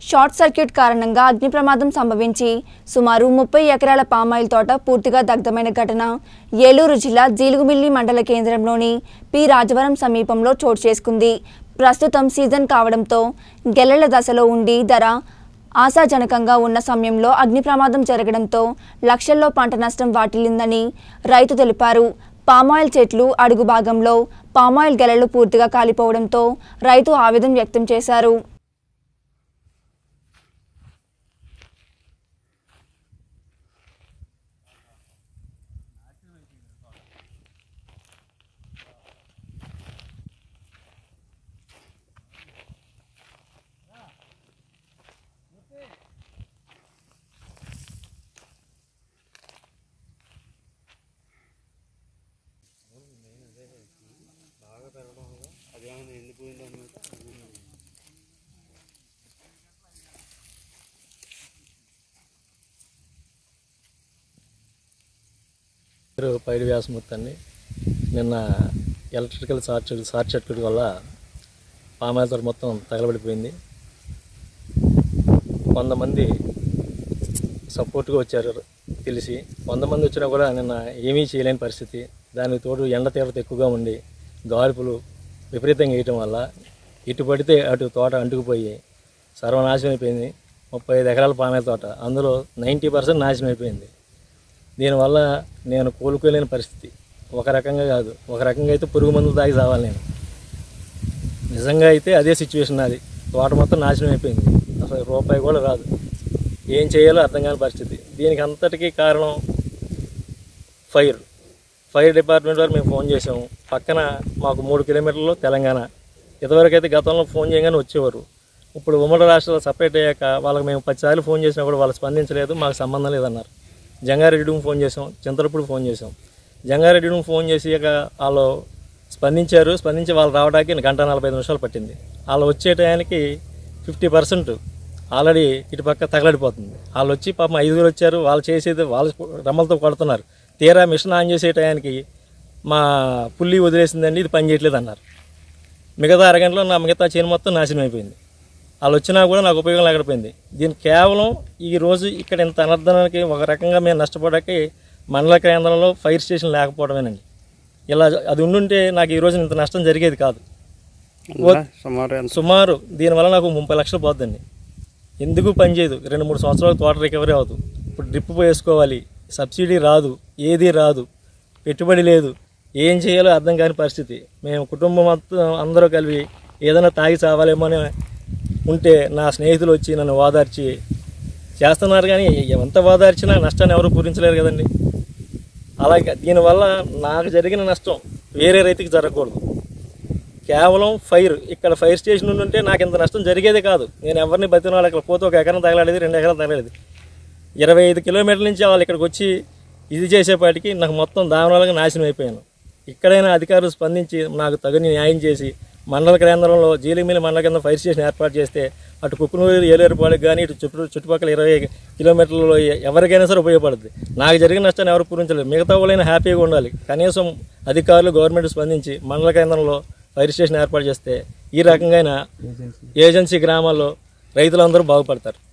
Short circuit కారణంగా అగ్ని ప్రమాదం సంభవించి సుమారు ముప్పై ఎకరాల పామాయిల్ తోట పూర్తిగా దగ్ధమైన ఘటన ఏలూరు జిల్లా జీలుగుమిల్లి మండల కేంద్రంలోని పి రాజవరం సమీపంలో చోటు చేసుకుంది ప్రస్తుతం సీజన్ కావడంతో గెలల దశలో ఉండి ధర ఆశాజనకంగా ఉన్న సమయంలో అగ్ని ప్రమాదం జరగడంతో లక్షల్లో పంట నష్టం వాటిల్లిందని రైతు తెలిపారు పామాయిల్ చెట్లు అడుగు భాగంలో పామాయిల్ గెలలు పూర్తిగా కాలిపోవడంతో రైతు ఆవేదన వ్యక్తం చేశారు అదేమైనా ఎండిపోయిందో అన్నట్టు పేరు పైడి వ్యాసమూర్తి అండి నిన్న ఎలక్ట్రికల్ షార్ట్ షార్ట్ సర్క్యూట్ వల్ల పామాయిల్ తోట మొత్తం తగలబడిపోయింది వంద మంది సపోర్ట్గా వచ్చారు తెలిసి వంద మంది వచ్చినా కూడా నిన్న ఏమీ చేయలేని పరిస్థితి దానికి తోడు ఎండ తీవ్రత ఎక్కువగా ఉండి గాల్పులు విపరీతంగా వేయటం వల్ల ఇటు పడితే అటు తోట అంటుకుపోయి సర్వనాశనం అయిపోయింది ముప్పై ఐదు ఎకరాల పామాయిల తోట అందులో నైంటీ పర్సెంట్ నాశనం అయిపోయింది దీనివల్ల నేను కోలుకోలేని పరిస్థితి ఒక రకంగా కాదు ఒక రకంగా అయితే పురుగు మందులు తాగి చావాలి నేను నిజంగా అయితే అదే సిచ్యువేషన్ నాది తోట మొత్తం నాశనం అయిపోయింది అసలు రూపాయి కూడా రాదు ఏం చేయాలో అర్థం కాని పరిస్థితి దీనికి అంతటికీ కారణం ఫైర్ ఫైర్ డిపార్ట్మెంట్ వారు మేము ఫోన్ చేసాము పక్కన మాకు మూడు కిలోమీటర్లు తెలంగాణ ఇంతవరకు అయితే గతంలో ఫోన్ చేయగానే వచ్చేవారు ఇప్పుడు ఉమ్మడి రాష్ట్రాలు సపరేట్ అయ్యాక వాళ్ళకి మేము పదిసార్లు ఫోన్ చేసినా కూడా వాళ్ళు స్పందించలేదు మాకు సంబంధం లేదన్నారు జంగారెడ్డికి ఫోన్ చేసాం చింతలపూడి ఫోన్ చేసాం జంగారెడ్డికి ఫోన్ చేసి ఇక వాళ్ళు స్పందించారు స్పందించి వాళ్ళు రావడానికి గంట నలభై ఐదు నిమిషాలు పట్టింది వాళ్ళు వచ్చే టయానికి ఫిఫ్టీ పర్సెంట్ ఆల్రెడీ ఇటు పక్క తగలడిపోతుంది వాళ్ళు వచ్చి పాపం ఐదుగురు వచ్చారు వాళ్ళు చేసేది వాళ్ళు రమ్మలతో కొడుతున్నారు తీరా మిషన్ ఆన్ చేసే టయానికి మా పుల్లి వదిలేసిందండి ఇది పని చేయట్లేదు అన్నారు మిగతా అరగంటలో నా మిగతా చేను మొత్తం నాశనం అయిపోయింది వాళ్ళు వచ్చినా కూడా నాకు ఉపయోగం లేకపోయింది దీని కేవలం ఈ రోజు ఇక్కడ ఇంత అనర్థనానికి ఒక రకంగా మేము నష్టపోవడానికి మండల కేంద్రంలో ఫైర్ స్టేషన్ లేకపోవడమేనండి ఇలా అది ఉండుంటే నాకు ఈ రోజు ఇంత నష్టం జరిగేది కాదు ఎంత? సుమారు ఎంత సుమారు దీనివల్ల నాకు ముప్పై లక్షలు పోద్దండి ఎందుకు పనిచేయదు రెండు మూడు సంవత్సరాలు తోట రికవరీ అవ్వదు ఇప్పుడు డ్రిప్ వేసుకోవాలి సబ్సిడీ రాదు ఏది రాదు పెట్టుబడి లేదు ఏం చేయాలో అర్థం కాని పరిస్థితి మేము కుటుంబం మొత్తం అందరూ కలిపి ఏదైనా తాగి చావాలేమో అని ఉంటే నా స్నేహితులు వచ్చి నన్ను ఓదార్చి చేస్తున్నారు కానీ ఎంత ఓదార్చినా నష్టాన్ని ఎవరు పూరించలేరు కదండి అలాగే దీనివల్ల నాకు జరిగిన నష్టం వేరే రైతుకి జరగకూడదు కేవలం ఫైర్ ఇక్కడ ఫైర్ స్టేషన్ నుండి ఉంటే నాకు ఇంత నష్టం జరిగేదే కాదు నేను ఎవరిని బతినాలు అక్కడ పోతే ఒక ఎకరం తగలాడేది రెండు ఎకరాలు తగలాడేది ఇరవై ఐదు కిలోమీటర్ల నుంచి వాళ్ళు ఇక్కడికి వచ్చి ఇది చేసేపాటికి నాకు మొత్తం దారుణాలుగా నాశనం అయిపోయాను ఇక్కడైనా అధికారులు స్పందించి నాకు తగిన న్యాయం చేసి మండల కేంద్రంలో జీలిమిల్లి మండల కేంద్రం ఫైర్ స్టేషన్ ఏర్పాటు చేస్తే అటు కుక్కునూరు ఏలేరుపాడుకు కానీ ఇటు చుట్టూ చుట్టుపక్కల ఇరవై కిలోమీటర్లలో ఎవరికైనా సరే ఉపయోగపడుతుంది నాకు జరిగిన నష్టాన్ని ఎవరు పూరించలేదు మిగతా వాళ్ళైనా హ్యాపీగా ఉండాలి కనీసం అధికారులు గవర్నమెంట్ స్పందించి మండల కేంద్రంలో ఫైర్ స్టేషన్ ఏర్పాటు చేస్తే ఈ రకంగా ఏజెన్సీ గ్రామాల్లో రైతులందరూ బాగుపడతారు